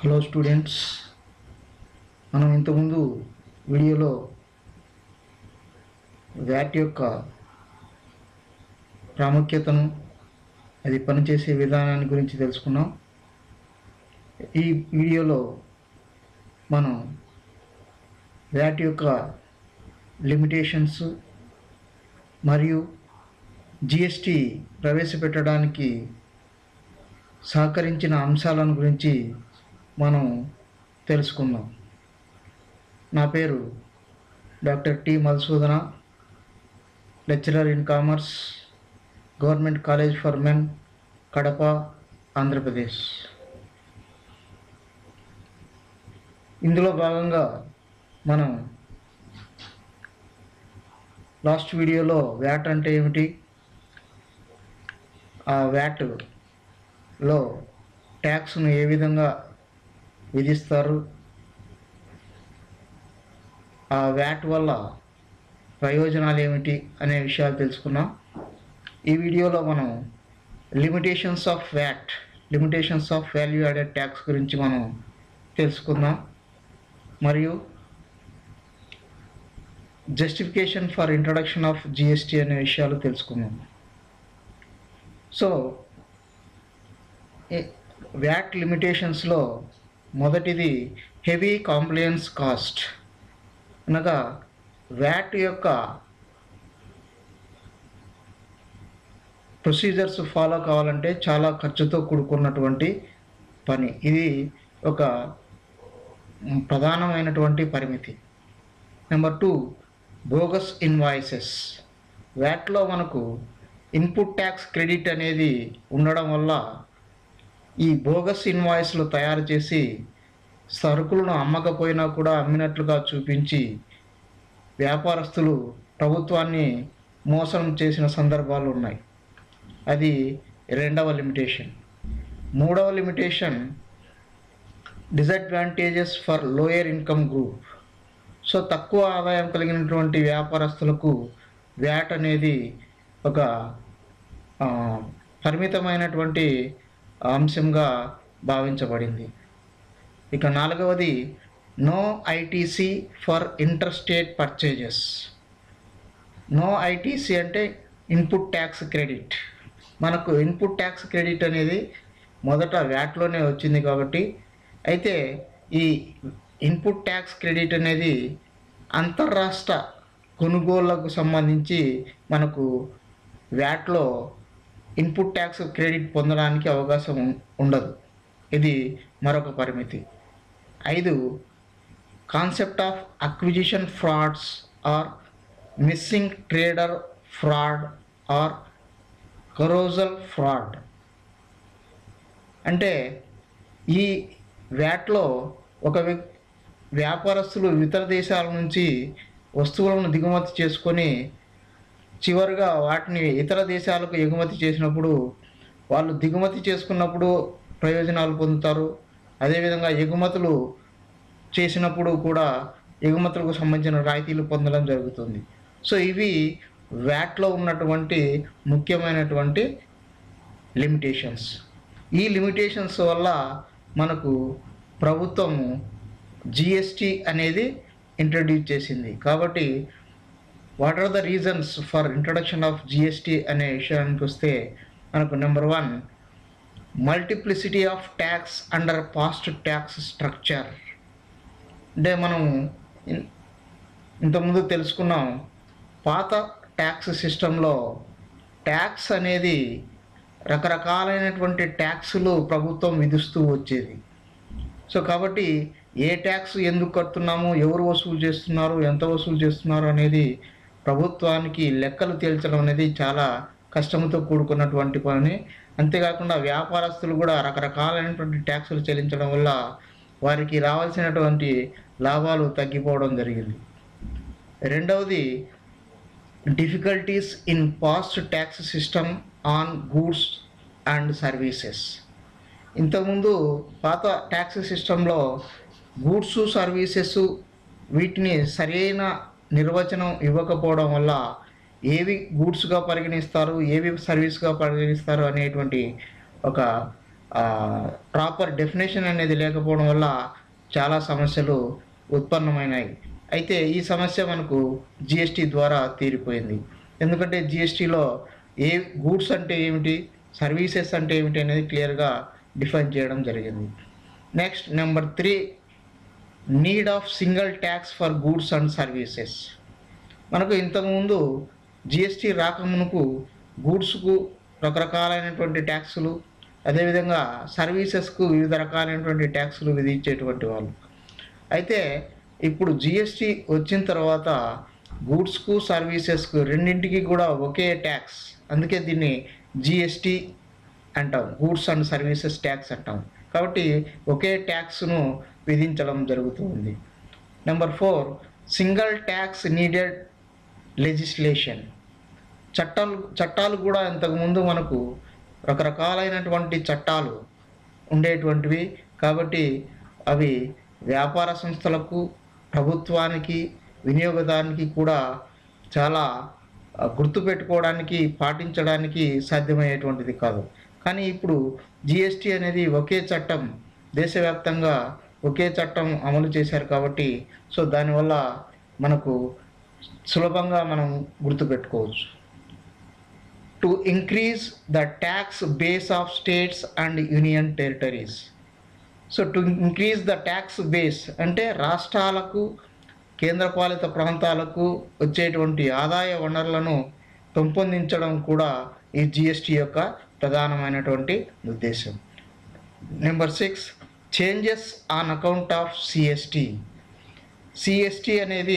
hello students మనం ఇంతకుముందు వీడియోలో వ్యాట్ యొక్క ప్రాముఖ్యతను అది పనిచేసే విధానాన్ని గురించి తెలుసుకున్నాం ఈ వీడియోలో మనం వ్యాట్ యొక్క లిమిటేషన్స్ మరియు జిఎస్టి ప్రవేశపెట్టడానికి సహకరించిన అంశాలను గురించి మనం తెలుసుకుందాం నా పేరు doctor T Madhusudana lecturer in commerce government college for men Kadapa Andhra Pradesh ఇందులో భాగంగా మనం లాస్ట్ వీడియోలో వ్యాట్ అంటే ఏమిటి ఆ వ్యాట్లో ట్యాక్స్ను ఏ విధంగా విధిస్తారు ఆ వ్యాట్ వల్ల ప్రయోజనాలు ఏమిటి అనే విషయాలు తెలుసుకున్నాం ఈ వీడియోలో మనం limitations of VAT limitations of value added tax గురించి మనం తెలుసుకుందాం మరియు justification for introduction of GST అనే విషయాలు తెలుసుకుందాం సో వ్యాట్ లిమిటేషన్స్లో మొదటిది హెవీ కాంప్లయన్స్ కాస్ట్ అనగా వ్యాట్ యొక్క ప్రొసీజర్స్ ఫాలో కావాలంటే చాలా ఖర్చుతో కూడుకున్నటువంటి పని ఇది ఒక ప్రధానమైనటువంటి పరిమితి నెంబర్ టూ బోగస్ ఇన్వాయిసెస్ వ్యాట్లో మనకు ఇన్పుట్ ట్యాక్స్ క్రెడిట్ అనేది ఉండడం వల్ల ఈ బోగస్ ఇన్వాయిస్లు తయారు చేసి సరుకులను అమ్మకపోయినా కూడా అమ్మినట్లుగా చూపించి వ్యాపారస్తులు ప్రభుత్వాన్ని మోసం చేసిన సందర్భాలు ఉన్నాయి అది రెండవ లిమిటేషన్ మూడవ limitation disadvantages for lower income group so తక్కువ ఆదాయం కలిగినటువంటి వ్యాపారస్తులకు వ్యాట్ అనేది ఒక ఆ, పరిమితమైనటువంటి అంశంగా భావించబడింది ఇక నాలుగవది no ITC for inter state purchases no ITC అంటే ఇన్పుట్ ట్యాక్స్ క్రెడిట్ మనకు ఇన్పుట్ ట్యాక్స్ క్రెడిట్ అనేది మొదట వ్యాట్లోనే వచ్చింది కాబట్టి అయితే ఈ ఇన్పుట్ ట్యాక్స్ క్రెడిట్ అనేది అంతర్రాష్ట్ర కొనుగోళ్లకు సంబంధించి మనకు వ్యాట్లో ఇన్పుట్ ట్యాక్స్ క్రెడిట్ పొందడానికి అవకాశం ఉం- ఉండదు ఇది మరొక పరిమితి ఐదు concept of acquisition frauds or missing trader fraud or carousel fraud అంటే ఈ వ్యాట్లో ఒక వ్యక్ వ్యాపారస్తులు ఇతర దేశాల నుంచి వస్తువులను దిగుమతి చేసుకొని చివరిగా వాటిని ఇతర దేశాలకు ఎగుమతి చేసినప్పుడు వాళ్ళు దిగుమతి చేసుకున్నప్పుడు ప్రయోజనాలు పొందుతారు అదేవిధంగా ఎగుమతులు చేసినప్పుడు కూడా ఎగుమతులకు సంబంధించిన రాయితీలు పొందడం జరుగుతుంది సో ఇవి వ్యాట్లో ఉన్నటువంటి ముఖ్యమైనటువంటి లిమిటేషన్స్ ఈ లిమిటేషన్స్ వల్ల మనకు ప్రభుత్వము జిఎస్టి అనేది ఇంట్రడ్యూస్ చేసింది కాబట్టి what are the reasons for introduction of GST అనే విషయానికి వస్తే మనకు number one multiplicity of tax under past tax structure అంటే మనం ఇన్- ఇంతకుముందు తెలుసుకున్నాం పాత ట్యాక్స్ సిస్టంలో ట్యాక్స్ అనేది రకరకాలైనటువంటి ట్యాక్సులు ప్రభుత్వం విధిస్తూ వచ్చేది సో కాబట్టి ఏ ట్యాక్స్ ఎందుకు కడుతున్నాము ఎవరు వసూలు చేస్తున్నారు ఎంత వసూలు చేస్తున్నారు అనేది ప్రభుత్వానికి లెక్కలు తేల్చడం అనేది చాలా కష్టంతో కూడుకున్నటువంటి పని అంతేకాకుండా వ్యాపారస్తులు కూడా రకరకాలైనటువంటి ట్యాక్సులు చెల్లించడం వల్ల వారికి రావాల్సినటువంటి లాభాలు తగ్గిపోవడం జరిగింది రెండవది difficulties in past tax system on goods and services ఇంతకుముందు పాత ట్యాక్స్ సిస్టంలో గూడ్స్ సర్వీసెస్ వీటిని సరైన నిర్వచనం ఇవ్వకపోవడం వల్ల ఏవి గూడ్స్గా పరిగణిస్తారు ఏవి సర్వీస్గా పరిగణిస్తారు అనేటువంటి ఒక ప్రాపర్ డెఫినేషన్ అనేది లేకపోవడం వల్ల చాలా సమస్యలు ఉత్పన్నమైనాయి అయితే ఈ సమస్య మనకు జిఎస్టీ ద్వారా తీరిపోయింది ఎందుకంటే జిఎస్టీలో ఏ గూడ్స్ అంటే ఏమిటి సర్వీసెస్ అంటే ఏమిటి అనేది క్లియర్గా డిఫైన్ చేయడం జరిగింది next number three need of single tax for goods and services మనకు ఇంతకుముందు జిఎస్టీ రాకమునుకు గూడ్స్కు రకరకాలైనటువంటి ట్యాక్సులు అదేవిధంగా సర్వీసెస్కు వివిధ రకాలైనటువంటి ట్యాక్సులు విధించేటువంటి వాళ్ళు అయితే ఇప్పుడు జిఎస్టీ వచ్చిన తర్వాత గూడ్స్కు సర్వీసెస్కు రెండింటికి కూడా ఒకే ట్యాక్స్ అందుకే దీన్ని జిఎస్టీ అంటాం గూడ్స్ అండ్ సర్వీసెస్ ట్యాక్స్ అంటాం కాబట్టి ఒకే ట్యాక్స్ను విధించడం జరుగుతుంది number four single tax needed legislation చట్టాలు చట్టాలు కూడా ఇంతకుముందు మనకు రకరకాలైనటువంటి చట్టాలు ఉండేటువంటివి కాబట్టి అవి వ్యాపార సంస్థలకు ప్రభుత్వానికి వినియోగదానికి కూడా చాలా ఆ, గుర్తుపెట్టుకోవడానికి పాటించడానికి సాధ్యమయ్యేటువంటిది కాదు కానీ ఇప్పుడు జిఎస్టీ అనేది ఒకే చట్టం దేశవ్యాప్తంగా ఒకే చట్టం అమలు చేశారు కాబట్టి సో దానివల్ల మనకు సులభంగా మనం గుర్తుపెట్టుకోవచ్చు to increase the tax base of states and union territories so to increase the tax base అంటే రాష్ట్రాలకు కేంద్రపాలిత ప్రాంతాలకు వచ్చేటువంటి ఆదాయ వనరులను పెంపొందించడం కూడా ఈ జిఎస్టీ యొక్క ప్రధానమైనటువంటి ఉద్దేశం number six changes on account of CST CST అనేది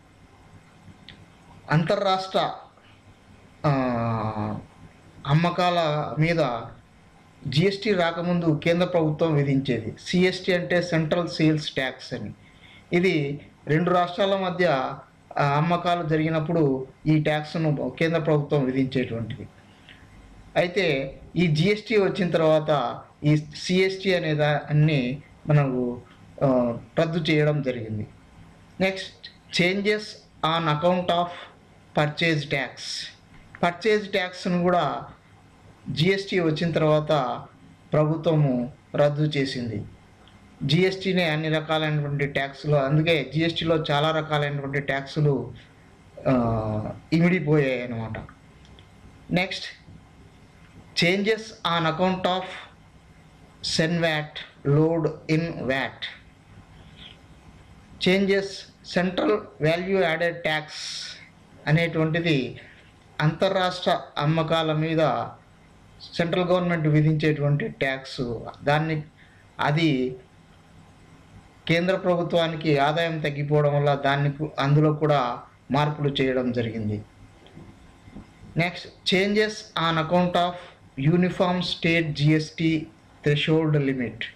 అంతర్రాష్ట్ర ఆ, అమ్మకాల మీద జిఎస్టీ రాకముందు కేంద్ర ప్రభుత్వం విధించేది సిఎస్టీ అంటే సెంట్రల్ సేల్స్ ట్యాక్స్ అని ఇది రెండు రాష్ట్రాల మధ్య ఆ, అమ్మకాలు జరిగినప్పుడు ఈ ట్యాక్స్ను కేంద్ర ప్రభుత్వం విధించేటువంటిది అయితే ఈ జిఎస్టీ వచ్చిన తర్వాత ఈ సిఎస్టీ అనే దాన్ని మనకు ఆ, రద్దు చేయడం జరిగింది next changes on account of purchase tax purchase ట్యాక్స్ను కూడా జిఎస్టీ వచ్చిన తర్వాత ప్రభుత్వము రద్దు చేసింది జిఎస్టీనే అన్ని రకాలైనటువంటి ట్యాక్సులు అందుకే జిఎస్టీలో చాలా రకాలైనటువంటి ట్యాక్సులు ఆ, ఇమిడిపోయాయి అన్నమాట next changes on account of CENVAT load in VAT changes central value added tax అనేటువంటిది అంతర్రాష్ట్ర అమ్మకాల మీద సెంట్రల్ గవర్నమెంట్ విధించేటువంటి ట్యాక్స్ దాన్ని అది కేంద్ర ప్రభుత్వానికి ఆదాయం తగ్గిపోవడం వల్ల దాన్ని కు- అందులో కూడా మార్పులు చేయడం జరిగింది next changes on account of uniform state GST threshold limit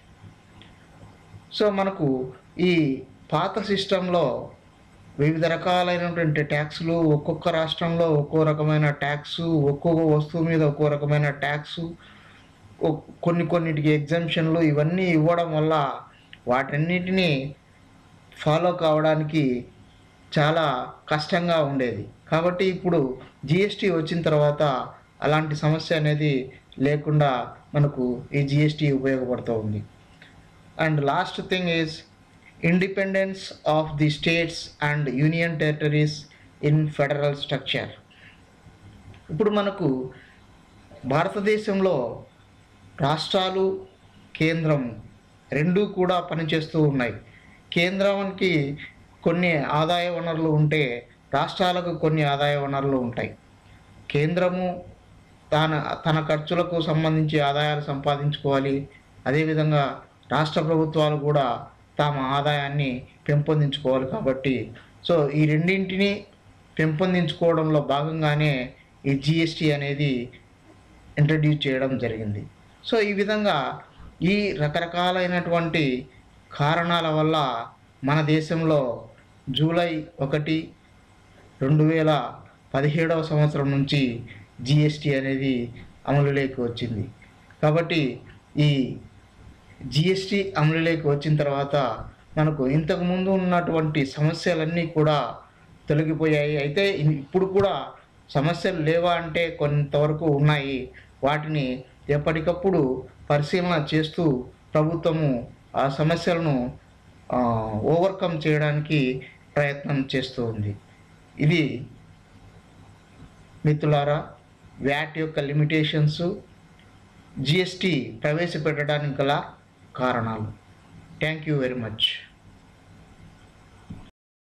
so మనకు ఈ పాత సిస్టంలో వివిధ రకాలైనటువంటి ట్యాక్స్లు ఒక్కొక్క రాష్ట్రంలో ఒక్కో రకమైన ట్యాక్స్ ఒక్కొక్క వస్తువు మీద ఒక్కో రకమైన ట్యాక్స్ కొన్ని కొన్నిటికి ఎగ్జామ్షన్లు ఇవన్నీ ఇవ్వడం వల్ల వాటన్నిటినీ ఫాలో కావడానికి చాలా కష్టంగా ఉండేది కాబట్టి ఇప్పుడు జిఎస్టీ వచ్చిన తర్వాత అలాంటి సమస్య అనేది లేకుండా మనకు ఈ జిఎస్టీ ఉపయోగపడుతూ ఉంది and last thing is independence of the states and union territories in federal structure ఇప్పుడు మనకు భారతదేశంలో రాష్ట్రాలు కేంద్రం రెండూ కూడా పనిచేస్తూ ఉన్నాయి కేంద్రానికి కొన్ని ఆదాయ వనరులు ఉంటే రాష్ట్రాలకు కొన్ని ఆదాయ వనరులు ఉంటాయి కేంద్రము తన తన ఖర్చులకు సంబంధించి ఆదాయాలు సంపాదించుకోవాలి అదేవిధంగా రాష్ట్ర ప్రభుత్వాలు కూడా తమ ఆదాయాన్ని పెంపొందించుకోవాలి కాబట్టి సో ఈ రెండింటిని పెంపొందించుకోవడంలో భాగంగానే ఈ జిఎస్టీ అనేది ఇంట్రడ్యూస్ చేయడం జరిగింది సో ఈ విధంగా ఈ రకరకాలైనటువంటి కారణాల వల్ల మన దేశంలో జూలై ఒకటి రెండు వేల పదిహేడవ సంవత్సరం నుంచి జిఎస్టీ అనేది అమలులోకి వచ్చింది కాబట్టి ఈ జిఎస్టీ అమలులోకి వచ్చిన తర్వాత మనకు ఇంతకు ముందు ఉన్నటువంటి సమస్యలన్నీ కూడా తొలగిపోయాయి అయితే ఇన్- ఇప్పుడు కూడా సమస్యలు లేవా అంటే కొంతవరకు ఉన్నాయి వాటిని ఎప్పటికప్పుడు పరిశీలన చేస్తూ ప్రభుత్వము ఆ సమస్యలను ఆ, ఓవర్కమ్ చేయడానికి ప్రయత్నం చేస్తూ ఉంది ఇది మిత్రులారా వ్యాట్ యొక్క లిమిటేషన్స్ జిఎస్టి ప్రవేశపెట్టడానికి గల కారణాలు థ్యాంక్ యూ వెరీ మచ్